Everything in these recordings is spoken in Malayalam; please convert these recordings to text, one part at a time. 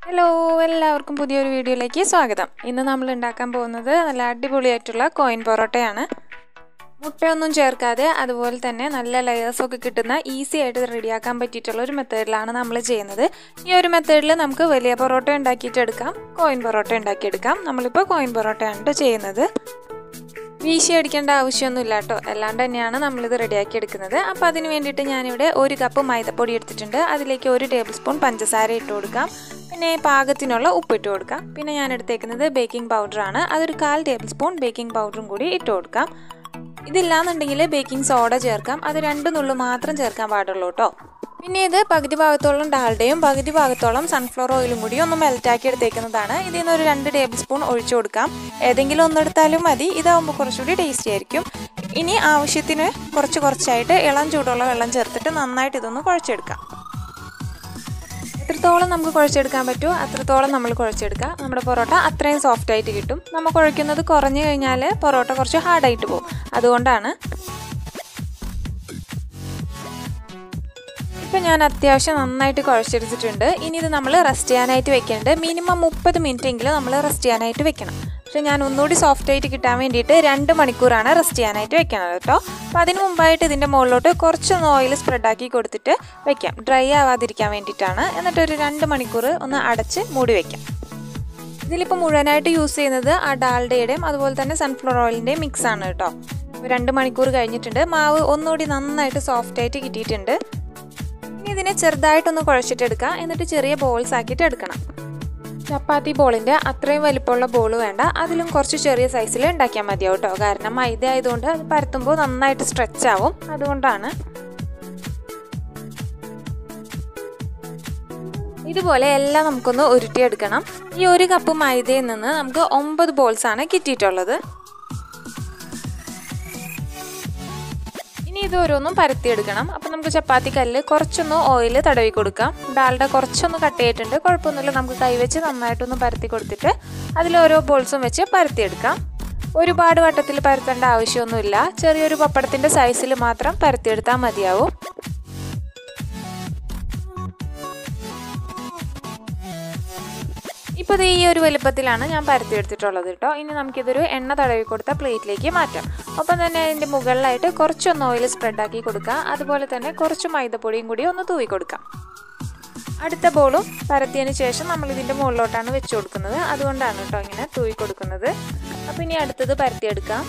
ഹലോ എല്ലാവർക്കും പുതിയൊരു വീഡിയോയിലേക്ക് സ്വാഗതം ഇന്ന് നമ്മൾ ഉണ്ടാക്കാൻ പോകുന്നത് നല്ല അടിപൊളിയായിട്ടുള്ള കോയിൻ പൊറോട്ടയാണ് മുട്ടയൊന്നും ചേർക്കാതെ അതുപോലെ തന്നെ നല്ല ലെയേഴ്സൊക്കെ കിട്ടുന്ന ഈസി ആയിട്ട് റെഡിയാക്കാൻ പറ്റിയിട്ടുള്ള ഒരു മെത്തേഡിലാണ് നമ്മൾ ചെയ്യുന്നത് ഈ ഒരു മെത്തേഡിൽ നമുക്ക് വലിയ പൊറോട്ട ഉണ്ടാക്കിയിട്ടെടുക്കാം കോയിൻ പൊറോട്ട ഉണ്ടാക്കിയെടുക്കാം നമ്മളിപ്പോൾ കോയിൻ പൊറോട്ടയാണ് കേട്ടോ ചെയ്യുന്നത് വീശി അടിക്കേണ്ട ആവശ്യമൊന്നുമില്ല കേട്ടോ അല്ലാണ്ട് തന്നെയാണ് നമ്മളിത് റെഡിയാക്കി എടുക്കുന്നത് അപ്പോൾ അതിന് വേണ്ടിയിട്ട് ഞാനിവിടെ ഒരു കപ്പ് മൈദപ്പൊടി എടുത്തിട്ടുണ്ട് അതിലേക്ക് ഒരു ടേബിൾ സ്പൂൺ പഞ്ചസാര ഇട്ട് കൊടുക്കാം പിന്നെ പാകത്തിനുള്ള ഉപ്പ് ഇട്ട് കൊടുക്കാം പിന്നെ ഞാൻ എടുത്തേക്കുന്നത് ബേക്കിംഗ് പൗഡറാണ് അതൊരു കാൽ ടേബിൾ സ്പൂൺ ബേക്കിംഗ് പൗഡറും കൂടി ഇട്ട് കൊടുക്കാം ഇതില്ലാന്നുണ്ടെങ്കിൽ ബേക്കിംഗ് സോഡ ചേർക്കാം അത് രണ്ട് നുള്ളു മാത്രം ചേർക്കാൻ പാടുള്ളൂ കേട്ടോ പിന്നെ ഇത് പകുതി ഭാഗത്തോളം ഡാൽഡയും പകുതി ഭാഗത്തോളം സൺഫ്ലവർ ഓയിലും കൂടി ഒന്ന് മെൽറ്റാക്കി എടുത്തേക്കുന്നതാണ് ഇതിൽ നിന്ന് ഒരു രണ്ട് ടേബിൾ സ്പൂൺ ഒഴിച്ചു കൊടുക്കാം ഏതെങ്കിലും ഒന്നെടുത്താലും മതി ഇതാവുമ്പോൾ കുറച്ചുകൂടി ടേസ്റ്റി ആയിരിക്കും ഇനി ആവശ്യത്തിന് കുറച്ച് കുറച്ചായിട്ട് ഇളം ചൂടുള്ള വെള്ളം ചേർത്തിട്ട് നന്നായിട്ട് ഇതൊന്ന് കുഴച്ചെടുക്കാം എത്രത്തോളം നമുക്ക് കുഴച്ചെടുക്കാൻ പറ്റുമോ അത്രത്തോളം നമ്മൾ കുഴച്ചെടുക്കുക നമ്മുടെ പൊറോട്ട അത്രയും സോഫ്റ്റ് ആയിട്ട് കിട്ടും നമ്മൾ കുഴയ്ക്കുന്നത് കുറഞ്ഞു കഴിഞ്ഞാൽ പൊറോട്ട കുറച്ച് ഹാർഡായിട്ട് പോകും അതുകൊണ്ടാണ് ഇപ്പം ഞാൻ അത്യാവശ്യം നന്നായിട്ട് കുഴച്ചെടുത്തിട്ടുണ്ട് ഇനി ഇത് നമ്മൾ റെസ്റ്റ് ചെയ്യാനായിട്ട് വെക്കേണ്ടത് മിനിമം മുപ്പത് മിനിറ്റ് എങ്കിലും നമ്മൾ റെസ്റ്റ് ചെയ്യാനായിട്ട് വെക്കണം പക്ഷെ ഞാൻ ഒന്നുകൂടി സോഫ്റ്റ് ആയിട്ട് കിട്ടാൻ വേണ്ടിയിട്ട് രണ്ട് മണിക്കൂറാണ് റെസ്റ്റ് ചെയ്യാനായിട്ട് വെക്കണത് കേട്ടോ അപ്പോൾ അതിന് മുമ്പായിട്ട് ഇതിൻ്റെ മുകളിലോട്ട് കുറച്ചൊന്ന് ഓയിൽ സ്പ്രെഡാക്കി കൊടുത്തിട്ട് വെക്കാം ഡ്രൈ ആവാതിരിക്കാൻ വേണ്ടിയിട്ടാണ് എന്നിട്ട് ഒരു രണ്ട് മണിക്കൂർ ഒന്ന് അടച്ച് മൂടി വെക്കാം ഇതിലിപ്പോൾ മുഴുവനായിട്ട് യൂസ് ചെയ്യുന്നത് ആ ഡാൽഡയുടെയും അതുപോലെ തന്നെ സൺഫ്ലവർ ഓയിലിൻ്റെയും മിക്സ് ആണ് കേട്ടോ രണ്ട് മണിക്കൂർ കഴിഞ്ഞിട്ടുണ്ട് മാവ് ഒന്നുകൂടി നന്നായിട്ട് സോഫ്റ്റ് ആയിട്ട് കിട്ടിയിട്ടുണ്ട് ഇനി ഇതിനെ ചെറുതായിട്ടൊന്ന് കുഴച്ചിട്ടെടുക്കുക എന്നിട്ട് ചെറിയ ബോൾസ് ആക്കിയിട്ട് എടുക്കണം ചപ്പാത്തി ബോളിൻ്റെ അത്രയും വലിപ്പമുള്ള ബോൾ വേണ്ട അതിലും കുറച്ച് ചെറിയ സൈസിൽ ഉണ്ടാക്കിയാൽ മതിയാവും കേട്ടോ കാരണം മൈദ ആയതുകൊണ്ട് അത് പരത്തുമ്പോൾ നന്നായിട്ട് സ്ട്രെച്ച് ആവും അതുകൊണ്ടാണ് ഇതുപോലെ എല്ലാം നമുക്കൊന്ന് ഉരുട്ടിയെടുക്കണം ഈ ഒരു കപ്പ് മൈദയിൽ നിന്ന് നമുക്ക് ഒമ്പത് ബോൾസ് ആണ് കിട്ടിയിട്ടുള്ളത് ഇനി ഇത് ഓരോന്നും പരത്തിയെടുക്കണം അപ്പം നമുക്ക് ചപ്പാത്തി കല്ല് കുറച്ചൊന്ന് ഓയിൽ തടവി കൊടുക്കാം ഡാൽഡ കുറച്ചൊന്ന് കട്ട് ചെയ്തിട്ടുണ്ട് കുഴപ്പമൊന്നുമില്ല നമുക്ക് കൈവച്ച് നന്നായിട്ടൊന്ന് പരത്തി കൊടുത്തിട്ട് അതിൽ ഓരോ ബോൾസും വെച്ച് പരത്തിയെടുക്കാം ഒരുപാട് വട്ടത്തിൽ പരത്തേണ്ട ആവശ്യമൊന്നുമില്ല ചെറിയൊരു പപ്പടത്തിൻ്റെ സൈസിൽ മാത്രം പരത്തിയെടുത്താൽ മതിയാവും ഇപ്പോൾ ഇത് ഈ ഒരു വലുപ്പത്തിലാണ് ഞാൻ പരത്തി എടുത്തിട്ടുള്ളത് കേട്ടോ ഇനി നമുക്കിതൊരു എണ്ണ തടവി കൊടുത്ത പ്ലേറ്റിലേക്ക് മാറ്റാം ഒപ്പം തന്നെ അതിൻ്റെ മുകളിലായിട്ട് കുറച്ചൊന്ന് ഓയിൽ സ്പ്രെഡാക്കി കൊടുക്കുക അതുപോലെ തന്നെ കുറച്ച് മൈദപ്പൊടിയും കൂടി ഒന്ന് തൂവി കൊടുക്കാം അടുത്ത ബോളും പരത്തിയതിന് ശേഷം നമ്മൾ ഇതിൻ്റെ മുകളിലോട്ടാണ് വെച്ച് കൊടുക്കുന്നത് അതുകൊണ്ടാണ് കേട്ടോ ഇങ്ങനെ തൂവി കൊടുക്കുന്നത് അപ്പോൾ ഇനി അടുത്തത് പരത്തിയെടുക്കാം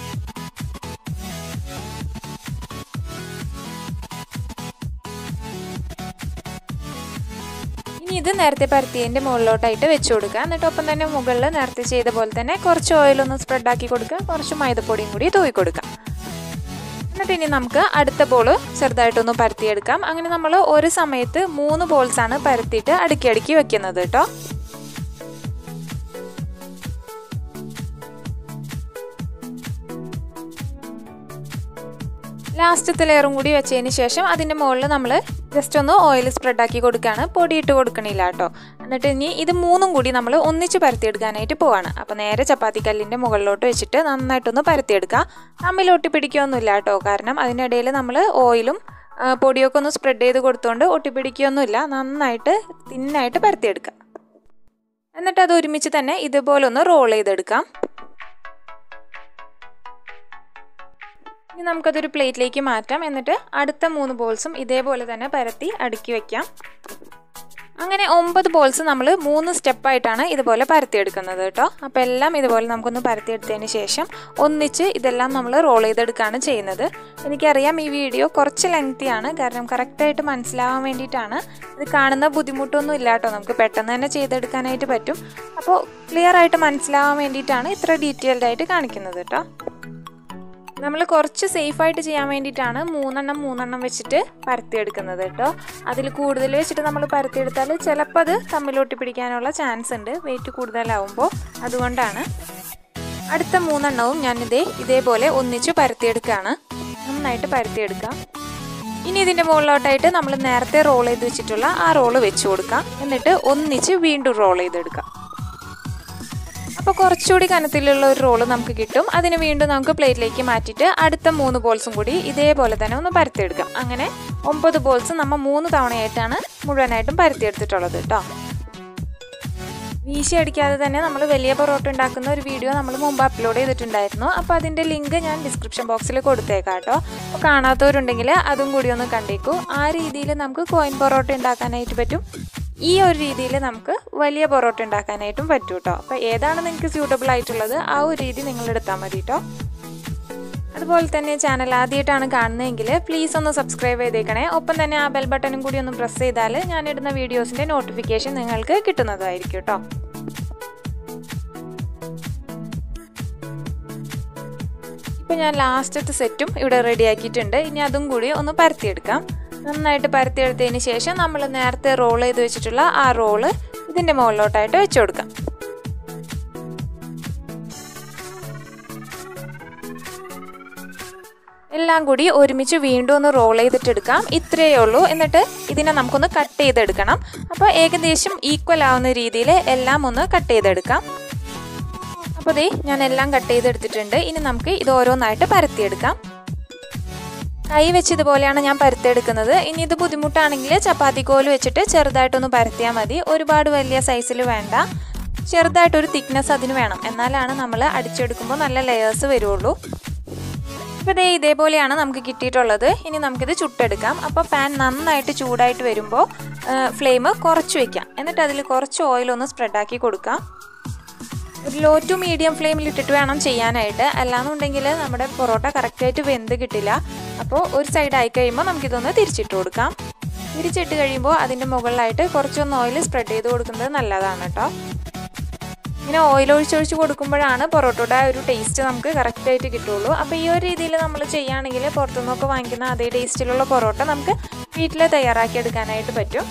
ഇനി ഇത് നേരത്തെ പരത്തിയതിൻ്റെ മുകളിലോട്ടായിട്ട് വെച്ച് കൊടുക്കുക എന്നിട്ട് ഒപ്പം തന്നെ മുകളിൽ നേരത്തെ ചെയ്ത പോലെ തന്നെ കുറച്ച് ഓയിലൊന്ന് സ്പ്രെഡാക്കി കൊടുക്കുക കുറച്ച് മൈദപ്പൊടിയും കൂടി തൂവി കൊടുക്കാം എന്നിട്ട് ഇനി നമുക്ക് അടുത്ത ബോൾ ചെറുതായിട്ടൊന്ന് പരത്തിയെടുക്കാം അങ്ങനെ നമ്മൾ ഒരു സമയത്ത് മൂന്ന് ബോൾസാണ് പരത്തിയിട്ട് അടുക്കി അടുക്കി വെക്കുന്നത് കേട്ടോ ലാസ്റ്റത്തെ ലെയറും കൂടി വെച്ചതിന് ശേഷം അതിൻ്റെ മുകളിൽ നമ്മൾ ജസ്റ്റ് ഒന്ന് ഓയിൽ സ്പ്രെഡാക്കി കൊടുക്കുകയാണ് പൊടിയിട്ട് കൊടുക്കണില്ല കേട്ടോ എന്നിട്ട് ഇനി ഇത് മൂന്നും കൂടി നമ്മൾ ഒന്നിച്ച് പരത്തിയെടുക്കാനായിട്ട് പോവാണ് അപ്പോൾ നേരെ ചപ്പാത്തി കല്ലിൻ്റെ മുകളിലോട്ട് വെച്ചിട്ട് നന്നായിട്ടൊന്ന് പരത്തിയെടുക്കുക തമ്മിൽ ഒട്ടിപ്പിടിക്കുകയൊന്നുമില്ല കേട്ടോ കാരണം അതിനിടയിൽ നമ്മൾ ഓയിലും പൊടിയൊക്കെ ഒന്ന് സ്പ്രെഡ് ചെയ്ത് കൊടുത്തുകൊണ്ട് ഒട്ടിപ്പിടിക്കുകയൊന്നുമില്ല നന്നായിട്ട് തിന്നായിട്ട് പരത്തിയെടുക്കുക എന്നിട്ട് അത് ഒരുമിച്ച് തന്നെ ഇതുപോലെ ഒന്ന് റോൾ ചെയ്തെടുക്കാം ഇനി നമുക്കതൊരു പ്ലേറ്റിലേക്ക് മാറ്റാം എന്നിട്ട് അടുത്ത മൂന്ന് ബോൾസും ഇതേപോലെ തന്നെ പരത്തി അടുക്കി വെക്കാം അങ്ങനെ ഒമ്പത് ബോൾസ് നമ്മൾ മൂന്ന് സ്റ്റെപ്പായിട്ടാണ് ഇതുപോലെ പരത്തിയെടുക്കുന്നത് കേട്ടോ അപ്പോൾ എല്ലാം ഇതുപോലെ നമുക്കൊന്ന് പരത്തിയെടുത്തതിന് ശേഷം ഒന്നിച്ച് ഇതെല്ലാം നമ്മൾ റോൾ ചെയ്തെടുക്കുകയാണ് ചെയ്യുന്നത് എനിക്കറിയാം ഈ വീഡിയോ കുറച്ച് ലെങ്തിയാണ് കാരണം കറക്റ്റായിട്ട് മനസ്സിലാവാൻ വേണ്ടിയിട്ടാണ് ഇത് കാണുന്ന ബുദ്ധിമുട്ടൊന്നും ഇല്ല കേട്ടോ നമുക്ക് പെട്ടെന്ന് തന്നെ ചെയ്തെടുക്കാനായിട്ട് പറ്റും അപ്പോൾ ക്ലിയർ ആയിട്ട് മനസ്സിലാവാൻ വേണ്ടിയിട്ടാണ് ഇത്ര ഡീറ്റെയിൽഡ് ആയിട്ട് കാണിക്കുന്നത് കേട്ടോ നമ്മൾ കുറച്ച് സേഫായിട്ട് ചെയ്യാൻ വേണ്ടിയിട്ടാണ് മൂന്നെണ്ണം മൂന്നെണ്ണം വെച്ചിട്ട് പരത്തിയെടുക്കുന്നത് കേട്ടോ അതിൽ കൂടുതൽ വെച്ചിട്ട് നമ്മൾ പരത്തിയെടുത്താൽ ചിലപ്പോൾ അത് തമ്മിലൊട്ടി പിടിക്കാനുള്ള ചാൻസ് ഉണ്ട് വെയിറ്റ് കൂടുതലാവുമ്പോൾ അതുകൊണ്ടാണ് അടുത്ത മൂന്നെണ്ണവും ഞാനിതേ ഇതേപോലെ ഒന്നിച്ച് പരത്തിയെടുക്കുകയാണ് നന്നായിട്ട് പരത്തിയെടുക്കാം ഇനി ഇതിൻ്റെ മുകളിലോട്ടായിട്ട് നമ്മൾ നേരത്തെ റോൾ ചെയ്ത് വെച്ചിട്ടുള്ള ആ റോള് വെച്ച് കൊടുക്കാം എന്നിട്ട് ഒന്നിച്ച് വീണ്ടും റോൾ ചെയ്തെടുക്കാം അപ്പോൾ കുറച്ചുകൂടി കനത്തിലുള്ള ഒരു റോള് നമുക്ക് കിട്ടും അതിന് വീണ്ടും നമുക്ക് പ്ലേറ്റിലേക്ക് മാറ്റിയിട്ട് അടുത്ത മൂന്ന് ബോൾസും കൂടി ഇതേപോലെ തന്നെ ഒന്ന് പരത്തിയെടുക്കാം അങ്ങനെ ഒമ്പത് ബോൾസ് നമ്മൾ മൂന്ന് തവണയായിട്ടാണ് മുഴുവനായിട്ടും പരത്തിയെടുത്തിട്ടുള്ളത് കേട്ടോ വീശി അടിക്കാതെ തന്നെ നമ്മൾ വലിയ പൊറോട്ട ഉണ്ടാക്കുന്ന ഒരു വീഡിയോ നമ്മൾ മുമ്പ് അപ്ലോഡ് ചെയ്തിട്ടുണ്ടായിരുന്നു അപ്പോൾ അതിൻ്റെ ലിങ്ക് ഞാൻ ഡിസ്ക്രിപ്ഷൻ ബോക്സിൽ കൊടുത്തേക്കാം കേട്ടോ അപ്പോൾ കാണാത്തവരുണ്ടെങ്കിൽ അതും കൂടി ഒന്ന് കണ്ടേക്കൂ ആ രീതിയിൽ നമുക്ക് കോയിൻ പൊറോട്ട ഉണ്ടാക്കാനായിട്ട് പറ്റും ഈ ഒരു രീതിയിൽ നമുക്ക് വലിയ പൊറോട്ട ഉണ്ടാക്കാനായിട്ടും പറ്റും കേട്ടോ അപ്പോൾ ഏതാണ് നിങ്ങൾക്ക് സ്യൂട്ടബിൾ ആയിട്ടുള്ളത് ആ ഒരു രീതി നിങ്ങൾ എടുത്താൽ മതി കേട്ടോ അതുപോലെ തന്നെ ചാനൽ ആദ്യമായിട്ടാണ് കാണുന്നതെങ്കിൽ പ്ലീസ് ഒന്ന് സബ്സ്ക്രൈബ് ചെയ്തേക്കണേ ഒപ്പം തന്നെ ആ ബെൽ ബട്ടണും കൂടി ഒന്ന് പ്രസ് ചെയ്താൽ ഞാൻ ഇടുന്ന വീഡിയോസിൻ്റെ നോട്ടിഫിക്കേഷൻ നിങ്ങൾക്ക് കിട്ടുന്നതായിരിക്കും കേട്ടോ ഇപ്പോൾ ഞാൻ ലാസ്റ്റത്തെ സെറ്റും ഇവിടെ റെഡിയാക്കിയിട്ടുണ്ട് ഇനി അതും കൂടി ഒന്ന് പരത്തിയെടുക്കാം നന്നായിട്ട് പരത്തിയെടുത്തതിന് ശേഷം നമ്മൾ നേരത്തെ റോൾ ചെയ്ത് വെച്ചിട്ടുള്ള ആ റോള് ഇതിൻ്റെ മുകളിലോട്ടായിട്ട് വെച്ചു കൊടുക്കാം എല്ലാം കൂടി ഒരുമിച്ച് വീണ്ടും ഒന്ന് റോൾ ചെയ്തിട്ടെടുക്കാം ഇത്രയേ ഉള്ളൂ എന്നിട്ട് ഇതിനെ നമുക്കൊന്ന് കട്ട് ചെയ്തെടുക്കണം അപ്പോൾ ഏകദേശം ഈക്വൽ ആവുന്ന രീതിയിൽ എല്ലാം ഒന്ന് കട്ട് ചെയ്തെടുക്കാം അപ്പോൾ ദേ ഞാൻ എല്ലാം കട്ട് ചെയ്തെടുത്തിട്ടുണ്ട് ഇനി നമുക്ക് ഇത് ഓരോന്നായിട്ട് പരത്തിയെടുക്കാം കൈ വെച്ചതുപോലെയാണ് ഞാൻ പരത്തിയെടുക്കുന്നത് ഇനി ഇത് ബുദ്ധിമുട്ടാണെങ്കിൽ ചപ്പാത്തി കോല് വെച്ചിട്ട് ചെറുതായിട്ടൊന്ന് പരത്തിയാൽ മതി ഒരുപാട് വലിയ സൈസിൽ വേണ്ട ചെറുതായിട്ടൊരു തിക്നെസ് അതിന് വേണം എന്നാലാണ് നമ്മൾ അടിച്ചെടുക്കുമ്പോൾ നല്ല ലെയേഴ്സ് വരുള്ളൂ ഇപ്പോൾ ഇതേ ഇതേപോലെയാണ് നമുക്ക് കിട്ടിയിട്ടുള്ളത് ഇനി നമുക്കിത് ചുട്ടെടുക്കാം അപ്പോൾ പാൻ നന്നായിട്ട് ചൂടായിട്ട് വരുമ്പോൾ ഫ്ലെയിം കുറച്ച് വയ്ക്കാം എന്നിട്ട് അതിൽ കുറച്ച് ഓയിലൊന്ന് സ്പ്രെഡാക്കി കൊടുക്കാം ഒരു ലോ ടു മീഡിയം ഫ്ലെയിമിൽ ഇട്ടിട്ട് വേണം ചെയ്യാനായിട്ട് അല്ലാന്നുണ്ടെങ്കിൽ നമ്മുടെ പൊറോട്ട കറക്റ്റായിട്ട് വെന്ത് കിട്ടില്ല അപ്പോൾ ഒരു സൈഡ് ആയി കഴിയുമ്പോൾ നമുക്കിതൊന്ന് തിരിച്ചിട്ട് കൊടുക്കാം തിരിച്ചിട്ട് കഴിയുമ്പോൾ അതിൻ്റെ മുകളിലായിട്ട് കുറച്ചൊന്ന് ഓയിൽ സ്പ്രെഡ് ചെയ്ത് കൊടുക്കുന്നത് നല്ലതാണ് കേട്ടോ ഇങ്ങനെ ഓയിൽ ഒഴിച്ചൊഴിച്ച് കൊടുക്കുമ്പോഴാണ് പൊറോട്ടയുടെ ഒരു ടേസ്റ്റ് നമുക്ക് കറക്റ്റായിട്ട് കിട്ടുള്ളൂ അപ്പോൾ ഈ ഒരു രീതിയിൽ നമ്മൾ ചെയ്യുകയാണെങ്കിൽ പുറത്തുനിന്നൊക്കെ വാങ്ങിക്കുന്ന അതേ ടേസ്റ്റിലുള്ള പൊറോട്ട നമുക്ക് വീട്ടിൽ തയ്യാറാക്കി എടുക്കാനായിട്ട് പറ്റും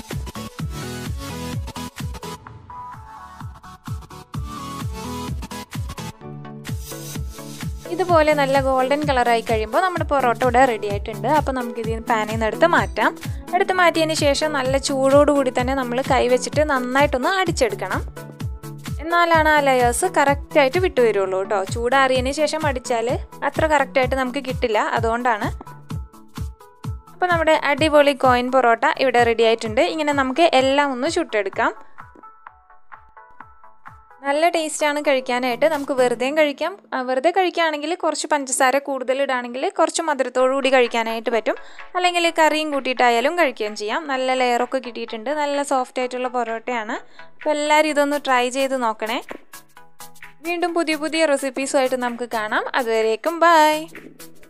ഇതുപോലെ നല്ല ഗോൾഡൻ കളറായി കഴിയുമ്പോൾ നമ്മുടെ പൊറോട്ട ഇവിടെ റെഡി ആയിട്ടുണ്ട് അപ്പോൾ നമുക്ക് ഇതിന് പാനിൽ നിന്ന് എടുത്ത് മാറ്റാം എടുത്ത് മാറ്റിയതിന് ശേഷം നല്ല ചൂടോടുകൂടി തന്നെ നമ്മൾ കൈ വെച്ചിട്ട് നന്നായിട്ടൊന്ന് അടിച്ചെടുക്കണം എന്നാലാണ് ആ ലെയേഴ്സ് കറക്റ്റായിട്ട് വിട്ടു വരുള്ളൂ കേട്ടോ ചൂടാറിയതിന് ശേഷം അടിച്ചാൽ അത്ര കറക്റ്റായിട്ട് നമുക്ക് കിട്ടില്ല അതുകൊണ്ടാണ് അപ്പോൾ നമ്മുടെ അടിപൊളി കോയിൻ പൊറോട്ട ഇവിടെ റെഡി ആയിട്ടുണ്ട് ഇങ്ങനെ നമുക്ക് എല്ലാം ഒന്ന് ചുട്ടെടുക്കാം നല്ല ടേസ്റ്റാണ് കഴിക്കാനായിട്ട് നമുക്ക് വെറുതെയും കഴിക്കാം വെറുതെ കഴിക്കുകയാണെങ്കിൽ കുറച്ച് പഞ്ചസാര കൂടുതൽ ഇടുകയാണെങ്കിൽ കുറച്ച് മധുരത്തോടു കൂടി കഴിക്കാനായിട്ട് പറ്റും അല്ലെങ്കിൽ കറിയും കൂട്ടിയിട്ടായാലും കഴിക്കുകയും ചെയ്യാം നല്ല ലെയറൊക്കെ കിട്ടിയിട്ടുണ്ട് നല്ല സോഫ്റ്റ് ആയിട്ടുള്ള പൊറോട്ടയാണ് അപ്പോൾ എല്ലാവരും ഇതൊന്ന് ട്രൈ ചെയ്ത് നോക്കണേ വീണ്ടും പുതിയ പുതിയ റെസിപ്പീസുമായിട്ട് നമുക്ക് കാണാം അതുവരേക്കും ബൈ